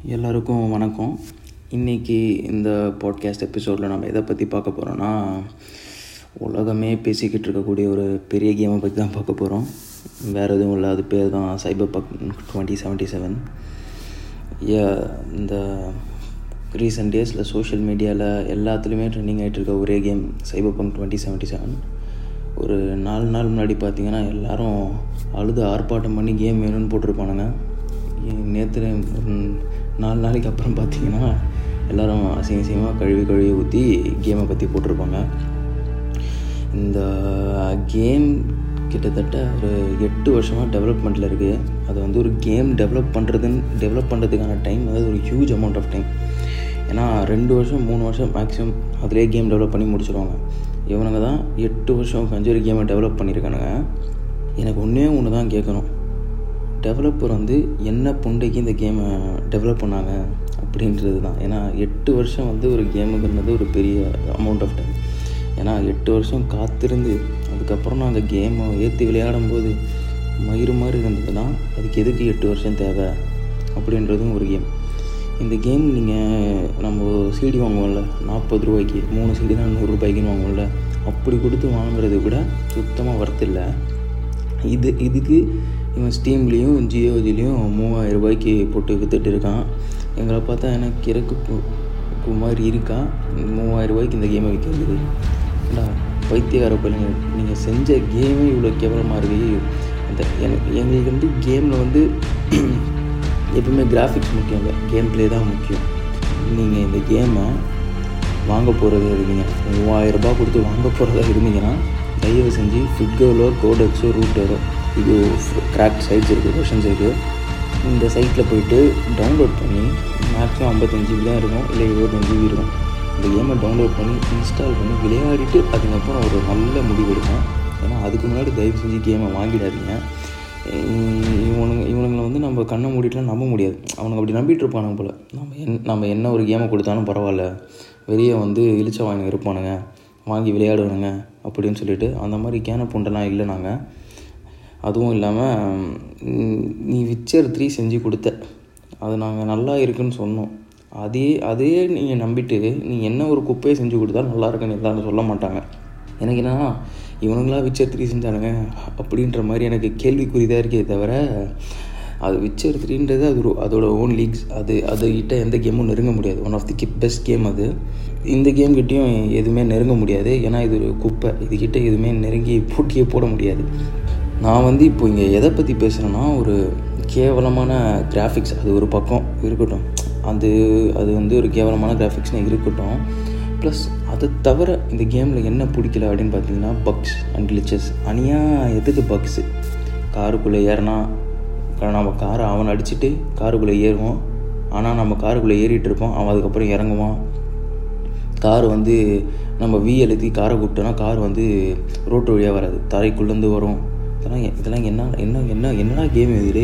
எல்லாருக்கும் வணக்கம் இன்றைக்கி இந்த பாட்காஸ்ட் எபிசோடில் நம்ம எதை பற்றி பார்க்க போகிறோன்னா உலகமே பேசிக்கிட்டு இருக்கக்கூடிய ஒரு பெரிய கேமை பற்றி தான் பார்க்க போகிறோம் வேறு எதுவும் இல்லை அது பேர் தான் Cyberpunk twenty seventy seven இந்த ரீசெண்ட் டேஸில் சோஷியல் மீடியாவில் எல்லாத்துலேயுமே ட்ரெண்டிங் ஆகிட்டு இருக்க ஒரே game Cyberpunk twenty seventy seven ஒரு நாலு நாள் முன்னாடி பார்த்தீங்கன்னா எல்லோரும் அழுது ஆர்ப்பாட்டம் பண்ணி கேம் வேணும்னு போட்டிருப்பானுங்க நேற்று ஒரு நாலு நாளைக்கு அப்புறம் பார்த்தீங்கன்னா எல்லோரும் அசிங்க அசிங்கமாக கழுவி கழுவி ஊற்றி கேமை பற்றி போட்டிருப்பாங்க இந்த கேம் கிட்டத்தட்ட ஒரு எட்டு வருஷமாக டெவலப்மெண்ட்டில் இருக்குது அது வந்து ஒரு கேம் டெவலப் பண்ணுறதுன்னு டெவலப் பண்ணுறதுக்கான டைம் அதாவது ஒரு ஹியூஜ் அமௌண்ட் ஆஃப் டைம் ஏன்னா ரெண்டு வருஷம் மூணு வருஷம் மேக்ஸிமம் அதிலே கேம் டெவலப் பண்ணி முடிச்சிருவாங்க இவனுங்க தான் எட்டு வருஷம் கஞ்சி ஒரு கேமை டெவலப் பண்ணியிருக்கானுங்க எனக்கு ஒன்றே ஒன்று தான் கேட்கணும் டெவலப்பர் வந்து என்ன புண்டைக்கு இந்த கேமை டெவலப் பண்ணாங்க அப்படின்றது தான் ஏன்னா எட்டு வருஷம் வந்து ஒரு கேமுங்கிறது ஒரு பெரிய அமௌண்ட் ஆஃப் டைம் ஏன்னா எட்டு வருஷம் காத்திருந்து அதுக்கப்புறம் நான் அந்த கேமை ஏற்றி விளையாடும் போது மயிறு மாதிரி இருந்ததுன்னா அதுக்கு எதுக்கு எட்டு வருஷம் தேவை அப்படின்றதும் ஒரு கேம் இந்த கேம் நீங்கள் நம்ம சிடி வாங்குவோம்ல நாற்பது ரூபாய்க்கு மூணு சிடி தான் நூறுரூபாய்க்குன்னு வாங்குவோம்ல அப்படி கொடுத்து வாங்குறது கூட சுத்தமாக வர்த்தில்லை இது இதுக்கு இவன் ஸ்டீம்லேயும் ஜியோஜிலையும் மூவாயிரம் ரூபாய்க்கு போட்டு விற்றுட்டு இருக்கான் எங்களை பார்த்தா எனக்கு இறக்கு மாதிரி இருக்கா மூவாயிரம் ரூபாய்க்கு இந்த கேமை விற்கிறது ஏண்டா பைத்தியக்கார பிள்ளைங்க நீங்கள் செஞ்ச கேமே இவ்வளோ கேவலமாக இருக்கு அந்த எனக்கு எங்களுக்கு வந்து கேமில் வந்து எப்பவுமே கிராஃபிக்ஸ் முக்கியம் இல்லை கேம் ப்ளே தான் முக்கியம் நீங்கள் இந்த கேமை வாங்க போகிறது இருந்தீங்க மூவாயிரம் ரூபாய் கொடுத்து வாங்க போகிறதா இருந்தீங்கன்னா தயவு செஞ்சு ஃபிட்கோலோ கோடெக்ஸோ ரூட்டரோ இது கிராக் சைட்ஸ் இருக்குது கொஷன்ஸ் இருக்குது இந்த சைட்டில் போயிட்டு டவுன்லோட் பண்ணி மேக்ஸிமம் ஐம்பத்தஞ்சு ஜிபி தான் இருக்கும் இல்லை இருபத்தஞ்சு ஜிபி இருக்கும் இந்த கேமை டவுன்லோட் பண்ணி இன்ஸ்டால் பண்ணி விளையாடிட்டு அதுக்கப்புறம் ஒரு நல்ல முடிவு எடுக்கும் ஏன்னா அதுக்கு முன்னாடி தயவு செஞ்சு கேமை வாங்கிடாதீங்க இவனுங்க இவனுங்களை வந்து நம்ம கண்ணை மூடிட்டுலாம் நம்ப முடியாது அவனுங்க அப்படி நம்பிட்டு இருப்பானுங்க போல் நம்ம என் நம்ம என்ன ஒரு கேமை கொடுத்தாலும் பரவாயில்ல வெளியே வந்து இழிச்ச வாங்க இருப்பானுங்க வாங்கி விளையாடுவானுங்க அப்படின்னு சொல்லிட்டு அந்த மாதிரி கேன புண்டெல்லாம் இல்லை நாங்கள் அதுவும் இல்லாமல் நீ விச்சர் த்ரீ செஞ்சு கொடுத்த அது நாங்கள் நல்லா இருக்குன்னு சொன்னோம் அதே அதே நீங்கள் நம்பிட்டு நீ என்ன ஒரு குப்பையை செஞ்சு கொடுத்தா நல்லா இருக்குன்னு எல்லாரும் சொல்ல மாட்டாங்க எனக்கு என்னன்னா இவனுங்களா விச்சர் த்ரீ செஞ்சானுங்க அப்படின்ற மாதிரி எனக்கு கேள்விக்குறிதாக இருக்கே தவிர அது விச்சர் த்ரீன்றது அது அதோட ஓன் லீக்ஸ் அது அதுகிட்ட எந்த கேமும் நெருங்க முடியாது one of the best game அது இந்த கேம் கிட்டேயும் எதுவுமே நெருங்க முடியாது ஏன்னா இது ஒரு குப்பை இதுகிட்ட எதுவுமே நெருங்கி போட்டியே போட முடியாது நான் வந்து இப்போ இங்கே எதை பற்றி பேசுகிறேன்னா ஒரு கேவலமான கிராஃபிக்ஸ் அது ஒரு பக்கம் இருக்கட்டும் அது அது வந்து ஒரு கேவலமான கிராஃபிக்ஸ்னு இருக்கட்டும் ப்ளஸ் அதை தவிர இந்த கேமில் என்ன பிடிக்கல அப்படின்னு பார்த்தீங்கன்னா பக்ஸ் அண்ட் கிளிச்சஸ் அனியாக எதுக்கு பக்ஸு காருக்குள்ளே ஏறினா நம்ம காரை அவன் அடிச்சுட்டு காருக்குள்ளே ஏறுவோம் ஆனால் நம்ம காருக்குள்ளே ஏறிட்டு இருப்போம் அவன் அதுக்கப்புறம் இறங்குவான் கார் வந்து நம்ம வி எழுதி காரை கூப்பிட்டோன்னா கார் வந்து ரோட்டு வழியாக வராது தரைக்குள்ளேருந்து வரும் இதெல்லாம் இதெல்லாம் என்ன என்ன என்ன என்னடா கேம் இது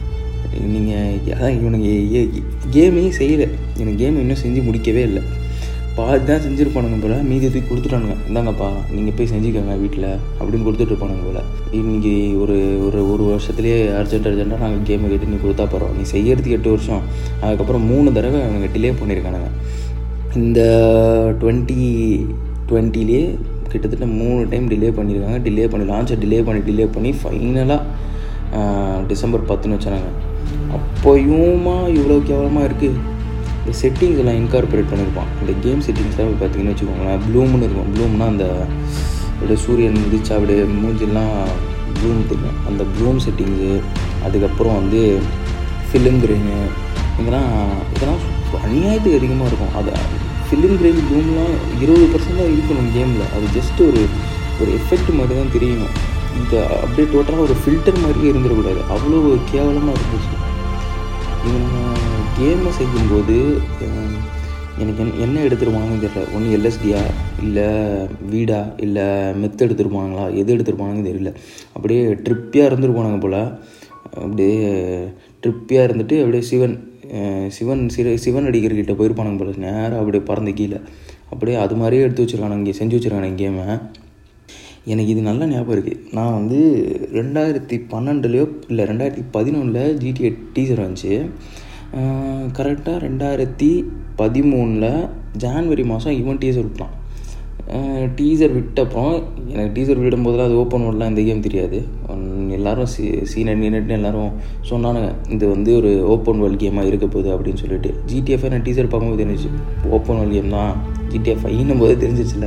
நீங்கள் அதான் இவனுங்க கேமே செய்யலை எனக்கு கேம் இன்னும் செஞ்சு முடிக்கவே இல்லை பாதி தான் செஞ்சுருப்பானுங்க போல் மீதி தூக்கி கொடுத்துட்டானுங்க இந்தாங்கப்பா நீங்கள் போய் செஞ்சுக்கோங்க வீட்டில் அப்படின்னு கொடுத்துட்டு இருப்பானுங்க போல் இன்றைக்கி ஒரு ஒரு ஒரு வருஷத்துலேயே அர்ஜென்ட் அர்ஜென்ட்டாக நாங்கள் கேமை கேட்டு நீ கொடுத்தா போகிறோம் நீ செய்யறதுக்கு எட்டு வருஷம் அதுக்கப்புறம் மூணு தடவை அவங்க டிலே பண்ணியிருக்கானுங்க இந்த டுவெண்ட்டி டுவெண்ட்டிலே கிட்டத்தட்ட மூணு டைம் டிலே பண்ணியிருக்காங்க டிலே பண்ணி லான்ச்சை டிலே பண்ணி டிலே பண்ணி ஃபைனலாக டிசம்பர் பத்துன்னு வச்சாங்க அப்போயுமா இவ்வளோ கேவலமாக இருக்குது இந்த செட்டிங்ஸ் எல்லாம் இன்கார்பரேட் பண்ணியிருப்பான் இந்த கேம் செட்டிங்ஸ்லாம் பார்த்தீங்கன்னு வச்சுக்கோங்களேன் ப்ளூம்னு இருக்கும் ப்ளூம்னா அந்த அப்படியே சூரியன் உதிச்சா அப்படியே மூஞ்சிலாம் ப்ளூம் தெரியும் அந்த ப்ளூம் செட்டிங்ஸு அதுக்கப்புறம் வந்து ஃபிலிம் கிரெயினு இதெல்லாம் இதெல்லாம் அநியாயத்துக்கு அதிகமாக இருக்கும் அது ஃபிலிம் கிரெயின் ப்ளூம்லாம் இருபது பர்சன்ட் தான் இருக்கணும் கேமில் அது ஜஸ்ட் ஒரு ஒரு எஃபெக்ட் மாதிரி தான் தெரியணும் இது அப்படியே டோட்டலாக ஒரு ஃபில்டர் மாதிரியே இருந்துடக்கூடாது அவ்வளோ கேவலமாக இருந்துச்சு இவங்க கேமை செய்யும்போது எனக்கு என் என்ன எடுத்துருப்பாங்கன்னு தெரியல ஒன்று எல்எஸ்டியா இல்லை வீடா இல்லை மெத்து எடுத்துருப்பாங்களா எது எடுத்துருப்பாங்கன்னு தெரியல அப்படியே ட்ரிப்பியாக இருந்துருப்பானுங்க போல் அப்படியே ட்ரிப்பியாக இருந்துட்டு அப்படியே சிவன் சிவன் சிற சிவன் அடிக்கிறக்கிட்ட போயிருப்பானுங்க போல நேராக அப்படியே பறந்து கீழே அப்படியே அது மாதிரியே எடுத்து வச்சுருக்கானுங்க இங்கே செஞ்சு வச்சுருக்கானுங்க கேமை எனக்கு இது நல்ல ஞாபகம் இருக்குது நான் வந்து ரெண்டாயிரத்தி பன்னெண்டுலேயோ இல்லை ரெண்டாயிரத்தி பதினொன்றில் ஜிடிஏ டீசர் வந்துச்சு கரெக்டாக ரெண்டாயிரத்தி பதிமூணில் ஜான்வரி மாதம் இவன் டீசர் விட்டான் டீசர் விட்டப்பறம் எனக்கு டீசர் விடும்போதெல்லாம் அது ஓப்பன் வேர்ல்ட்லாம் இந்த கேம் தெரியாது எல்லோரும் சி சீனட் நீனட்னு எல்லோரும் சொன்னானுங்க இது வந்து ஒரு ஓப்பன் வேர்ல்ட் கேமாக இருக்க போகுது அப்படின்னு சொல்லிட்டு ஜிடிஎஃப் நான் டீசர் பார்க்கும்போது தெரிஞ்சிச்சு ஓப்பன் வேர்ல்ட் கேம் தான் ஜிடிஎஃப் ஐன்னும் போது தெரிஞ்சிச்சுல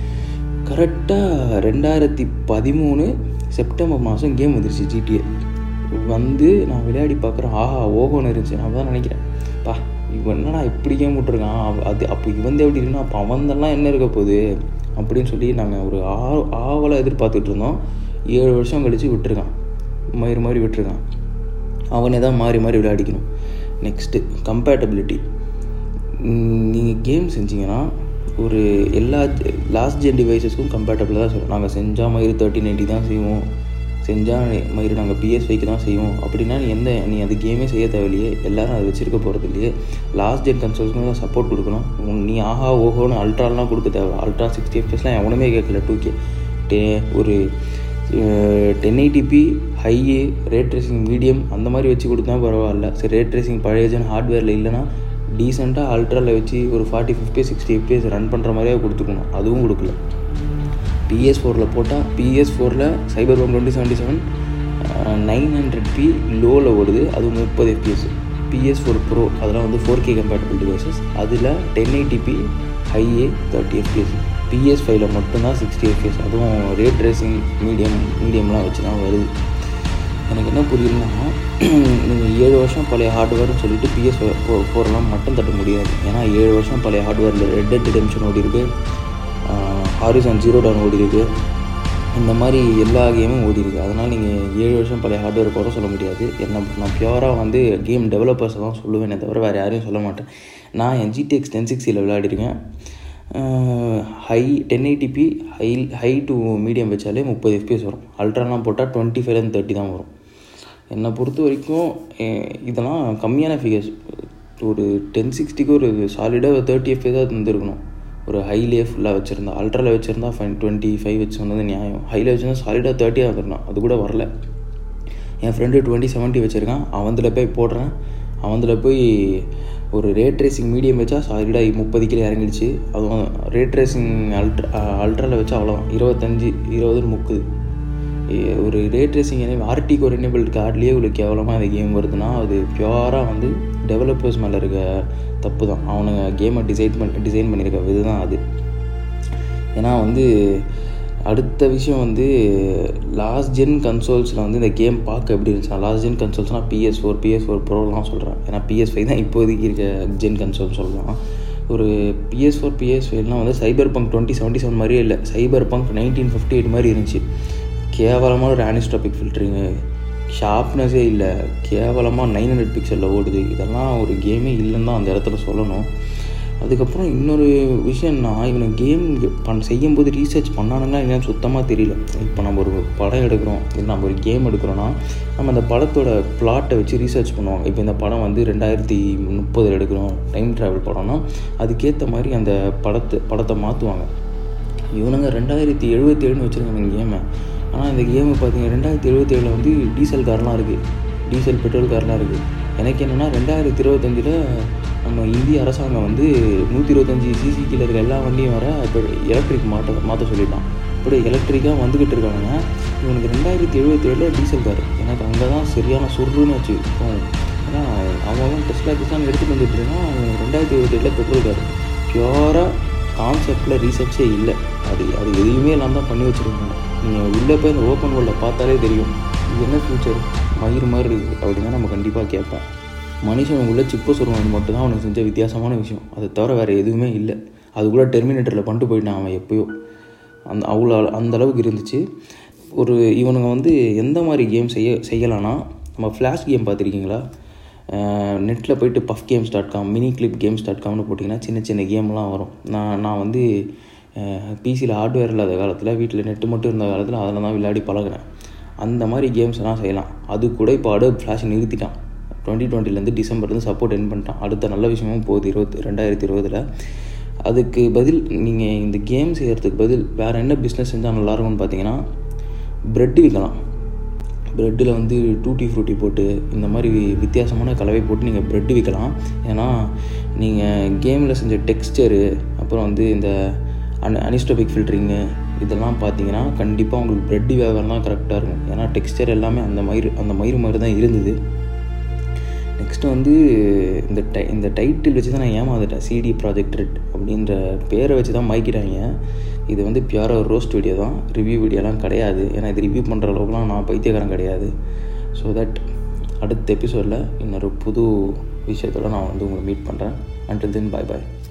கரெக்டாக ரெண்டாயிரத்தி பதிமூணு செப்டம்பர் மாதம் கேம் வந்துருச்சு ஜிடிஏ வந்து நான் விளையாடி பார்க்குறேன் ஆஹா ஓஹோன்னு இருந்துச்சு நான் தான் நினைக்கிறேன் பா இவன் என்னடா இப்படி கேம் விட்ருக்கான் அது அப்போ இவன் எப்படி இருக்குன்னா அப்போ அவன்தெல்லாம் என்ன இருக்க போகுது அப்படின்னு சொல்லி நாங்கள் ஒரு ஆ ஆவலை எதிர்பார்த்துட்டு இருந்தோம் ஏழு வருஷம் கழித்து விட்டுருக்கான் மயிறு மாதிரி விட்டுருக்கான் அவனே தான் மாறி மாறி விளையாடிக்கணும் நெக்ஸ்ட்டு கம்பேட்டபிலிட்டி நீங்கள் கேம் செஞ்சீங்கன்னா ஒரு எல்லா லாஸ்ட் ஜென் டிவைசஸ்க்கும் கம்பேட்டபிளாக தான் சொல்லுவோம் நாங்கள் செஞ்சால் மயிறு தேர்ட்டி நைன்ட்டி தான் செய்வோம் செஞ்சால் மயிறு நாங்கள் பிஎஸ் ஃபைக்கு தான் செய்வோம் அப்படின்னா நீ எந்த நீ அது கேமே செய்ய தேவையில்லையே எல்லோரும் அதை வச்சுருக்க போகிறது இல்லையே லாஸ்ட் ஜென் கன்சோல்ஸ்க்கு தான் சப்போர்ட் கொடுக்கணும் நீ ஆஹா ஓஹோன்னு அல்ட்ராலாம் கொடுக்க தேவை அல்ட்ரா சிக்ஸ்டி எஃப்எஸ்லாம் எவனுமே கேட்கல டூ கே டே ஒரு ten eighty p high ray tracing medium அந்த மாதிரி வச்சு கொடுத்தா பரவாயில்ல சரி ரேட் ரேசிங் பழைய ஜென் ஹார்ட்வேரில் இல்லைனா டீசெண்டாக அல்ட்ராவில் வச்சு ஒரு forty fifty sixty FPS run பண்ணுற மாதிரியே கொடுத்துக்கணும் அதுவும் கொடுக்கல பிஎஸ் ஃபோரில் போட்டால் பிஎஸ் ஃபோரில் Cyberpunk twenty seventy seven nine hundred P லோவில் ஓடுது அது முப்பது எஃப்பிஎஸ் பிஎஸ் ஃபோர் ப்ரோ அதெல்லாம் வந்து ஃபோர் கே கம்பேட்டபிள் டிவைசஸ் அதில் ten eighty p high thirty FPS PS ஃபைவ்ல மட்டும்தான் சிக்ஸ்டி எஃப்பிஎஸ் அதுவும் ரேட் ரேசிங் மீடியம் மீடியம்லாம் வச்சு தான் வருது எனக்கு என்ன புரியுதுன்னா நீங்கள் ஏழு வருஷம் பழைய ஹார்ட்வேர்னு சொல்லிட்டு பிஎஸ் ஃபோர்லாம் மட்டும் தட்ட முடியாது ஏன்னா ஏழு வருஷம் பழைய ஹார்ட்வேரில் ரெட் டெட் ரிடெம்ஷன் ஓடி இருக்குது ஹாரிசான் ஜீரோ டவுன் ஓடி இருக்குது இந்த மாதிரி எல்லா கேமும் ஓடி இருக்குது அதனால் நீங்கள் ஏழு வருஷம் பழைய ஹார்ட்வேர் கூட சொல்ல முடியாது என்ன நான் பியூராக வந்து கேம் டெவலப்பர்ஸை தான் சொல்லுவேனே தவிர வேறு யாரையும் சொல்ல மாட்டேன் நான் என் ஜிடிஎக்ஸ் டென் சிக்ஸ்டியில் விளையாடிருக்கேன் high ten eighty p high high to medium வச்சாலே முப்பது எஃபிஎஸ் வரும் அல்ட்ராலாம் போட்டால் டுவெண்ட்டி ஃபைவ்லேருந்து தேர்ட்டி தான் வரும் என்னை பொறுத்த வரைக்கும் இதெல்லாம் கம்மியான ஃபிகர்ஸ் ஒரு டென் சிக்ஸ்டிக்கு ஒரு சாலிடாக தேர்ட்டி எஃப்ஏ தந்துருக்கணும் ஒரு ஹைலே ஃபுல்லாக வச்சுருந்தா அல்ட்ராவில் வச்சுருந்தா ஃபைன் டுவெண்ட்டி ஃபைவ் வச்சு வந்தது நியாயம் ஹையில் வச்சுருந்தா சாலிடாக தேர்ட்டியாக வந்துடணும் அது கூட வரல என் ஃப்ரெண்டு டுவெண்ட்டி செவன்ட்டி வச்சுருக்கான் அவந்தில் போய் போடுறேன் அவந்தில் போய் ஒரு ரேட் ரேசிங் மீடியம் வச்சா சாலிடாக முப்பது கிலோ இறங்கிடுச்சு அதுவும் ரேட் ரேசிங் அல்ட்ரா அல்ட்ராவில் வச்சா அவ்வளோதான் இருபத்தஞ்சி இருபது முக்குது ஒரு ரேட் ரேசிங் என்ன ஆர்டிக்கு ஒரு எனேபிள் கார்ட்லேயே இவ்வளோ கேவலமாக அந்த கேம் வருதுன்னா அது பியூராக வந்து டெவலப்பர்ஸ் மேலே இருக்க தப்பு தான் அவனுங்க கேமை டிசைன் பண்ணி டிசைன் பண்ணியிருக்க விது தான் அது ஏன்னா வந்து அடுத்த விஷயம் வந்து லாஸ்ட் ஜென் கன்சோல்ஸில் வந்து இந்த கேம் பார்க்க எப்படி இருந்துச்சு லாஸ்ட் ஜென் கன்சோல்ஸ்னால் பிஎஸ் ஃபோர் பிஎஸ் ஃபோர் ப்ரோலாம் சொல்கிறேன் ஏன்னா பிஎஸ் ஃபைவ் தான் இப்போதைக்கு இருக்க ஜென் கன்சோல் சொல்லலாம் ஒரு பிஎஸ் ஃபோர் பிஎஸ் ஃபைவ்லாம் வந்து Cyberpunk twenty seventy seven மாதிரியே இல்லை Cyberpunk nineteen fifty eight மாதிரி இருந்துச்சு கேவலமான ஒரு ஆனிஸ்டாபிக் ஃபில்ட்ரிங்கு ஷார்ப்னஸே இல்லை கேவலமாக நைன் ஹண்ட்ரட் பிக்சலில் ஓடுது இதெல்லாம் ஒரு கேமே இல்லைன்னு தான் அந்த இடத்துல சொல்லணும் அதுக்கப்புறம் இன்னொரு விஷயம்னா இவனுக்கு கேம் பண் செய்யும்போது ரீசர்ச் பண்ணானுங்களா என்னன்னு சுத்தமாக தெரியல இப்போ நம்ம ஒரு படம் எடுக்கிறோம் இல்லை நம்ம ஒரு கேம் எடுக்கிறோன்னா நம்ம அந்த படத்தோட பிளாட்டை வச்சு ரீசர்ச் பண்ணுவாங்க இப்போ இந்த படம் வந்து ரெண்டாயிரத்தி முப்பதில் எடுக்கிறோம் டைம் ட்ராவல் படம்னா அதுக்கேற்ற மாதிரி அந்த படத்தை படத்தை மாற்றுவாங்க இவனுங்க ரெண்டாயிரத்தி எழுபத்தி ஏழுன்னு வச்சுருக்காங்க கேமை ஆனால் இந்த கேமு பார்த்தீங்கன்னா ரெண்டாயிரத்தி எழுபத்தி ஏழில் வந்து டீசல் கார்லாம் இருக்குது டீசல் பெட்ரோல் கார்லாம் இருக்குது எனக்கு என்னென்னா ரெண்டாயிரத்தி இருபத்தஞ்சில் நம்ம இந்திய அரசாங்கம் வந்து நூற்றி இருபத்தஞ்சி சிசி கீழே இருக்க எல்லா வண்டியும் வர இப்போ எலக்ட்ரிக் மாற்ற மாற்ற சொல்லிட்டான் இப்படி எலக்ட்ரிக்காக வந்துக்கிட்டு இருக்காங்க இவனுக்கு ரெண்டாயிரத்தி எழுபத்தி ஏழில் டீசல் கார் எனக்கு அங்கே தான் சரியான சுருன்னு வச்சு ஏன்னா அவன் டெஸ்ட்லா கிஸ்லாம் எடுத்துகிட்டு வந்துட்டு இருக்கான் அவனுக்கு ரெண்டாயிரத்தி எழுபத்தி ஏழில் பெட்ரோல் கார் பியூராக கான்செப்டில் ரீசர்ச்சே இல்லை அது அது எதையுமே எல்லாம் தான் பண்ணி வச்சுருக்காங்க நீங்கள் உள்ளே போய் அந்த ஓப்பன் வேர்ல்டில் பார்த்தாலே தெரியும் இது என்ன ஃபியூச்சர் மயிர் மாதிரி இருக்குது அப்படின்னு நம்ம கண்டிப்பாக கேட்பேன் மனுஷன் உள்ள சிப்பை சொல்லுவாங்க மட்டும்தான் அவனுக்கு செஞ்ச வித்தியாசமான விஷயம் அதை தவிர வேறு எதுவுமே இல்லை அது கூட டெர்மினேட்டரில் பண்ணிட்டு போயிட்டான் அவன் எப்போயோ அந்த அவ்வளோ அந்த அளவுக்கு இருந்துச்சு ஒரு இவனுங்க வந்து எந்த மாதிரி கேம் செய்ய செய்யலான்னா நம்ம ஃப்ளாஷ் கேம் பார்த்துருக்கீங்களா நெட்டில் போயிட்டு Puff games dot com Miniclip games dot காம்னு போட்டிங்கன்னா சின்ன சின்ன கேம்லாம் வரும் நான் நான் வந்து பிசியில் ஹார்ட்வேர் இல்லாத காலத்தில் வீட்டில் நெட்டு மட்டும் இருந்த காலத்தில் அதில் தான் விளையாடி பழகிறேன் அந்த மாதிரி கேம்ஸ்லாம் செய்யலாம் அது கூட இப்போ அடோப் ஃப்ளாஷ் நிறுத்திட்டான் டுவெண்ட்டி டுவெண்ட்டிலேருந்து டிசம்பர்லேருந்து சப்போர்ட் என் பண்ணிட்டான் அடுத்த நல்ல விஷயமும் போகுது இருபத்தி ரெண்டாயிரத்தி இருபதில் அதுக்கு பதில் நீங்கள் இந்த கேம் செய்கிறதுக்கு பதில் வேறு என்ன பிஸ்னஸ் செஞ்சால் நல்லாயிருக்கும்னு பார்த்தீங்கன்னா ப்ரெட் விற்கலாம் ப்ரெட்டில் வந்து டூட்டி ஃப்ரூட்டி போட்டு இந்த மாதிரி வித்தியாசமான கலவை போட்டு நீங்கள் ப்ரெட்டு விற்கலாம் ஏன்னா நீங்கள் கேமில் செஞ்ச டெக்ஸ்டரு அப்புறம் வந்து இந்த அன் அனிஸ்டோபிக் ஃபில்ட்ரிங்கு இதெல்லாம் பார்த்தீங்கன்னா கண்டிப்பாக உங்களுக்கு ப்ரெட்டு வியாபாரம் தான் கரெக்டாக இருக்கும் ஏன்னா டெக்ஸ்டர் எல்லாமே அந்த மயிறு அந்த மயிறு மாதிரி தான் இருந்தது நெக்ஸ்ட்டு வந்து இந்த டை இந்த டைட்டில் வச்சு தான் நான் ஏமாந்துட்டேன் சிடி ப்ராஜெக்ட் ரெட் அப்படின்ற பேரை வச்சு தான் மைக்கிட்டாங்க இது வந்து பியூராக ஒரு ரோஸ்ட் வீடியோ தான் ரிவ்யூ வீடியோலாம் கிடையாது ஏன்னா இது ரிவ்யூ பண்ணுற அளவுக்குலாம் நான் பைத்தியக்காரன் கிடையாது ஸோ தட் அடுத்த எபிசோடில் இன்னொரு புது விஷயத்தோட நான் வந்து உங்களை மீட் பண்ணுறேன் அண்டில் தென் பாய் பாய்